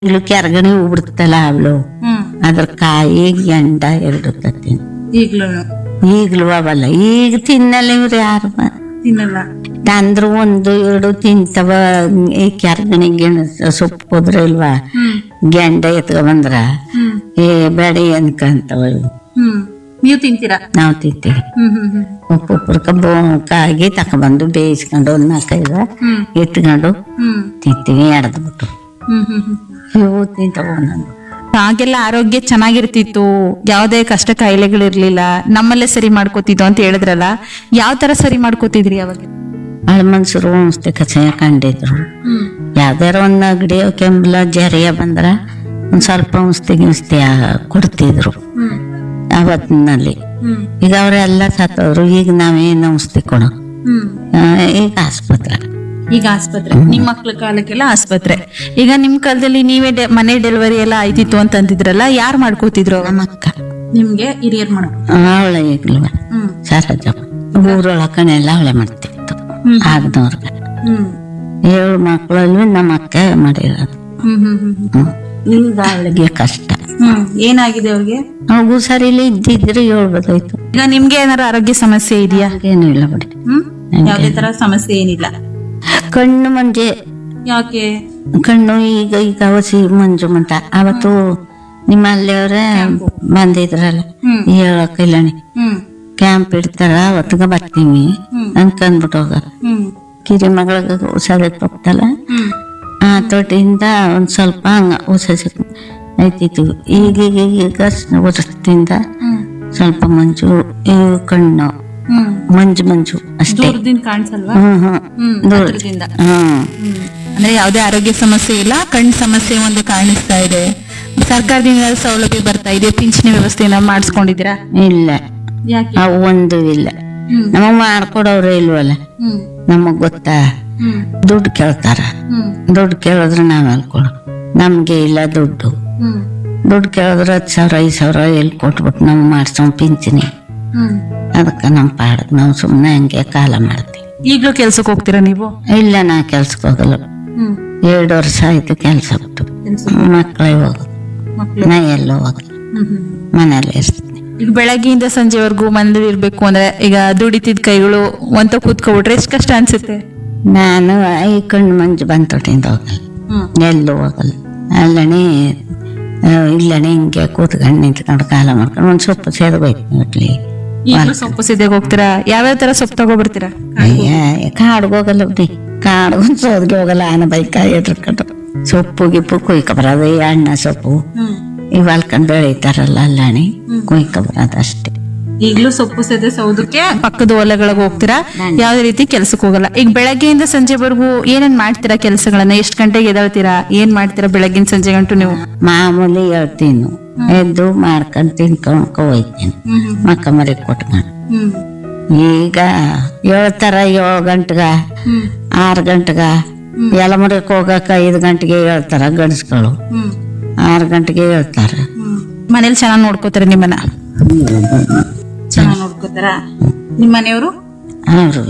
ಇಳು ಕೆರಗಣಿ ಹೂ ಬಿಡ್ತಲ್ಲ ಅವಳು ಹ್ಮ್ ಅದ್ರ ಕಾಯಿ ಗಂಡ ಎರಡು ತತ್ತೀನಿ ಈಗ್ಲೂ ಈಗ್ಲೂ ಅವಲ್ಲ ಈಗ ತಿನ್ನಲ್ಲ ಇವ್ರು ಯಾರು ತಿನ್ನಲ್ಲ ತಂದ್ರು ಒಂದು ಎರಡು ತಿಂತವ ಈ ಕೆರಗಣಿ ಗೆಣಸ ಸೊಪ್ಪು ಹೋದ್ರೆ ಇಲ್ವಾ ಹ್ಮ್ ಗೆಂಡ ಎತ್ಕೊ ಬಂದ್ರ ಹ್ಮ್ ಏ ಬೇಡಿ ಅನ್ಕಂತವ ಇವು. ಹ್ಮ್ ನೀವು ತಿಂತೀರಾ ನಾವು ತಿಂತೀವಿ ಹ್ಮ್ ಹ್ಮ್ ಹ್ಮ್ ಉಪ್ಪು ಉಪ್ಪುರ್ಕ ಕಾಗಿ ತಕೊಬಂದು ಬೇಯಿಸ್ಕೊಂಡು ಒಂದ್ ನಾಲ್ಕೈದು ಹ್ಮ್ ಎತ್ಕೊಂಡು ಹ್ಮ್ ತಿಂತೀವಿ ಎಡ್ದ್ಬಿಟ್ಟು ಹ್ಮ್ ಹ್ಮ್ ಹ್ಮ್ ಇವು ತಿಂತವ ನಾನು ಆಗೆಲ್ಲ ಆರೋಗ್ಯ ಚೆನ್ನಾಗಿರ್ತಿತ್ತು ಯಾವುದೇ ಕಷ್ಟ ಕಾಯಿಲೆಗಳಿರ್ಲಿಲ್ಲ ನಮ್ಮಲ್ಲೇ ಸರಿ ಮಾಡ್ಕೋತಿದ್ದು ಅಂತ ಹೇಳಿದ್ರಲ್ಲ ಯಾವ ತರ ಸರಿ ಮಾಡ್ಕೋತಿದ್ರಿ ಅವಾಗ ಭಾಳ ಮನ್ಸರು ಔಷಧಿ ಕಷಾಯ ಕಂಡಿದ್ರು ಹ್ಮ್ ಯಾವ್ದಾರ ಒಂದ್ ನೆಗಡಿ ಕೆಮ್ಮಲ ಜರಿಯ ಬಂದ್ರ ಒಂದ್ ಸ್ವಲ್ಪ ಔಷಧಿ ಗಿಂಷಧಿ ಕೊಡ್ತಿದ್ರು ಹ್ಮ್ ಅವತ್ತಿನಲ್ಲಿ ಹ್ಮ್ ಈಗ ಅವರೆಲ್ಲ ಸತ್ತೋದ್ರು ಈಗ ನಾವೇನು ಔಷಧಿ ಕೊಡೋ ಹ್ಮ್ ಆ, ಈಗ ಆಸ್ಪತ್ರೆ ಈಗ ಆಸ್ಪತ್ರೆ ನಿಮ್ ಮಕ್ಳ ಕಾಲಕ್ಕೆಲ್ಲ ಆಸ್ಪತ್ರೆ ಈಗ ನಿಮ್ ಕಾಲದಲ್ಲಿ ನೀವೇ ಡೆ- ಮನೆ ಡೆಲಿವರಿ ಎಲ್ಲ ಆಯ್ತಿತ್ತು ಅಂತ ಅಂತಿದ್ರಲ್ಲ ಯಾರು ಮಾಡ್ಕೋತಿದ್ರು ಅವಾಗ? ನಮ್ಮ ಅಕ್ಕ ನಿಮ್ಗೆ ಹಿರಿಯರ್ ಮಾಡ ಅವಳ ಈಗ್ಲೂ ಹ್ಮ್ ಸರೋಜಮ್ಮ ಊರೊಳಕನೆಲ್ಲ ಅವಳೆ ಮಾಡ್ತಿತ್ತು ಹ್ಮ್. ಆಗದವ್ರಿಗೆ ಹ್ಮ್ ಏಳು ಮಕ್ಕಳಲ್ಲಿ ನಮ್ಮ ಅಕ್ಕ ಮಾಡಿರೋದು ಹ್ಮ್ ಹ್ಮ್ ಹ್ಮ್ ಹ್ಮ್ ಹ್ಮ್. ಈಗ ಅವಳಿಗೆ ಕಷ್ಟ ಹ್ಮ್ ಏನಾಗಿದೆ ಅವ್ರಿಗೆ ಅವಗೂ ಸರಿಲಿ ಇದ್ದಿದ್ರೆ ಹೇಳ್ಬೋದಾಯ್ತು ಈಗ ನಿಮ್ಗೆ ಏನಾರ ಆರೋಗ್ಯ ಸಮಸ್ಯೆ ಇದೆಯಾ ಏನು ಇಲ್ಲ ಬಿಡಿ ಹ್ಮ್ ಯಾವ್ದೇ ತರ ಸಮಸ್ಯೆ ಏನಿಲ್ಲ ಕಣ್ಣು ಮಂಜೆ ಯಾಕೆ ಕಣ್ಣು ಈಗ ಈಗ ಹಸಿ ಮಂಜು ಮಂಟ ಅವತ್ತು ನಿಮ್ಮಲ್ಲಿಯವ್ರೆ ಬಂದಿದ್ರಲ್ಲ ಹ್ಮ್. ಹೇಳಕ್ಕಿಲ್ಲಣಿ ಹ್ಮ್ ಕ್ಯಾಂಪ್ ಇಡ್ತಾರ ಅವತ್ತಿಗೆ ಬರ್ತೀವಿ ಹ್ಮ್. ಅನ್ಕೊಂಡ್ಬಿಟ್ಟು ಹೋಗ ಹ್ಮ್ ಕಿರಿ ಮಗಳಿಗೆ ಹುಷಾರೈತ್ ಹೋಗ್ತಲ್ಲ ಹ್ಮ್ ಆ ತೊಟ್ಟಿಂದ ಒಂದ್ ಸ್ವಲ್ಪ ಹಂಗ ಹುಷ ಐತಿತ್ತು ಈಗ ಈಗ ಈಗ ವರ್ಷದಿಂದ ಹ್ಮ್ ಸ್ವಲ್ಪ ಮಂಜು ಇವು ಕಣ್ಣು ಹ್ಮ್ ಮಂಜು ಮಂಜು ಅಷ್ಟೇ ದೂರದಿಂದ ಕಾಣಿಸಲ್ವಾ ಹ್ಮ್ ಹ್ಮ್ ಹ್ಮ್ ದೂರ ಹತ್ರದಿಂದ. ಹ್ಮ್ ಹ್ಮ್. ಅಂದ್ರೆ ಯಾವುದೇ ಆರೋಗ್ಯ ಸಮಸ್ಯೆ ಇಲ್ಲ ಕಣ್ ಸಮಸ್ಯೆ ಒಂದು ಕಾಣಿಸ್ತಾ ಇದೆ ಸರ್ಕಾರದಿಂದ ಏನಾದ್ರು ಸೌಲಭ್ಯ ಬರ್ತಾ ಇದೆ ಪಿಂಚಣಿ ವ್ಯವಸ್ಥೆನ ಮಾಡಿಸ್ಕೊಂಡಿದ್ದೀರಾ ಇಲ್ಲ ಯಾಕೆ ಅವು ಒಂದು ಇಲ್ಲ ಹ್ಮ್ ನಮಗ್ ಮಾಡ್ಕೊಡೋರು ಇಲ್ವಲ್ಲ ಹ್ಮ್ ನಮಗ್ ಗೊತ್ತಾ ಹ್ಮ್ ದುಡ್ಡು ಕೇಳ್ತಾರ ಹ್ಮ್ ದುಡ್ಡು ಕೇಳಿದ್ರೆ ನಾವ್ ಕೊಡು ನಮ್ಗೆ ಇಲ್ಲ ದುಡ್ಡು ಹ್ಮ್ ದುಡ್ಡು ಕೇಳಿದ್ರೆ ಹತ್ತು ಸಾವಿರ ಐದು ಸಾವಿರ ಎಲ್ಲಿ ಕೊಟ್ಬಿಟ್ಟು ನಾವು ಮಾಡ್ಸೋನ್ ಪಿಂಚಣಿ ಹ್ಮ್ ಅದಕ್ಕೆ ನಮ್ಮ ಪಾಡಕ್ ನಾವು ಸುಮ್ಮನೆ ಹಂಗೆ ಕಾಲ ಮಾಡ್ತೀವಿ ಈಗ್ಲೂ ಕೆಲ್ಸಕ್ಕೆ ಹೋಗ್ತೀರಾ ನೀವು ಇಲ್ಲ ನಾ ಕೆಲ್ಸಕ್ಕೆ ಹೋಗಲ್ಲ ಹ್ಮ್ ಎರಡು ವರ್ಷ ಆಯ್ತು ಕೆಲಸ ಬಿಟ್ಟು ಮಕ್ಕಳೇ ಹೋಗೋದು ಮಕ್ಳು ನಾ ಎಲ್ಲೂ ಹೋಗಲ್ಲ ಹ್ಮ್ ಹ್ಮ್ ಮನೇಲಿ ಇರ್ತೀನಿ ಈಗ ಬೆಳಗ್ಗೆಯಿಂದ ಸಂಜೆವರೆಗೂ ಮನೇಲಿ ಇರ್ಬೇಕು ಅಂದ್ರೆ ಈಗ ದುಡಿತಿದ್ ಕೈಗಳು ಒಂತ ಕೂತ್ಕೊಬಿಟ್ರೆ ಎಷ್ಟು ಕಷ್ಟ ಅನ್ಸುತ್ತೆ ನಾನು ಈ ಕಣ್ಣು ಮಂಜು ಬಂತೊಟ್ಟಿಂದ ಹೋಗಲ್ಲ ಹ್ಮ್ ಎಲ್ಲೂ ಹೋಗಲ್ಲ ಅಲ್ಲಣಿ ಇಲ್ಲಣಿ ಹಿಂಗೆ ಕೂತ್ಕೊಂಡು ನಿಂತ್ಕೊಂಡು ಕಾಲ ಮಾಡ್ಕೊಂಡು ಒಂದು ಸೊಪ್ಪು ಸೇದ್ಬೇಕು ಇಡ್ಲಿ ಈಗಲೂ ಸೊಪ್ಪು ಸಿದ್ದಾಗ ಹೋಗ್ತೀರಾ ಯಾವ್ಯಾವ ತರ ಸೊಪ್ಪು ತಗೊಬರ್ತೀರಾ ಅಯ್ಯ ಕಾಡ್ಗೆ ಹೋಗಲ್ಲ ಬಿಡಿ ಕಾಡ್ಗೊಂದು ಸೋದ್ಗೆ ಹೋಗಲ್ಲ ಆನ ಬೈಕ ಎದ್ರಕೊಂಡು ಸೊಪ್ಪು ಗಿಪ್ಪು ಕುಯ್ಕೊ ಬರೋದು ಈ ಅಣ್ಣ ಸೊಪ್ಪು ಹ್ಮ್ ಇವ್ ಅಲ್ಕೊಂಡ್ ಬೆಳೀತಾರಲ್ಲ ಅಲ್ಲಣಿ ಕುಯ್ಕೊ ಬರೋದು ಅಷ್ಟೇ ಈಗಲೂ ಸೊಪ್ಪು ಸದೆ ಸೌದಕ್ಕೆ ಪಕ್ಕದ ಹೊಲಗಳಿಗೆ ಹೋಗ್ತೀರಾ ಯಾವ್ದೇ ರೀತಿ ಕೆಲ್ಸಕ್ಕೆ ಹೋಗಲ್ಲ ಈಗ ಬೆಳಗ್ಗೆಯಿಂದ ಸಂಜೆವರೆಗೂ ಏನೇನ್ ಮಾಡ್ತೀರಾ ಕೆಲಸಗಳನ್ನ ಎಷ್ಟು ಗಂಟೆಗೆ ಎದಳ್ತೀರಾ ಏನ್ ಮಾಡ್ತೀರಾ ಬೆಳಗ್ಗಿನ ಸಂಜೆ ಗಂಟು ನೀವು ಮಾಮೂಲಿ ಹೇಳ್ತೀನಿ ಎದ್ದು ಮಾಡ್ಕೊಂಡು ತಿನ್ಕೊಂಡು ಹೋಯ್ತೀನಿ ಮಕ್ಕ ಮರಿ ಕೊಟ್ಕೊಂಡು ಹ್ಮ್ ಈಗ ಹೇಳ್ತಾರ ಏಳು ಗಂಟೆಗ ಹ್ಮ್ ಆರು ಗಂಟೆಗ ಯಲಮುರಿಕ್ ಹೋಗಕ್ಕ ಐದು ಗಂಟೆಗೆ ಹೇಳ್ತಾರ ಗಂಡಸ್ಗಳು ಹ್ಮ್ ಆರು ಗಂಟೆಗೆ ಹೇಳ್ತಾರ ಹ್ಮ್ ಮನೇಲಿ ಚೆನ್ನಾಗಿ ನೋಡ್ಕೋತಾರೆ ನಿಮ್ಮನ್ನ ಚೆನ್ನಾಗಿ ನೋಡ್ಕೋತಾರ ನಿಮ್ಮ ಮನೆಯವರು ಅವ್ರು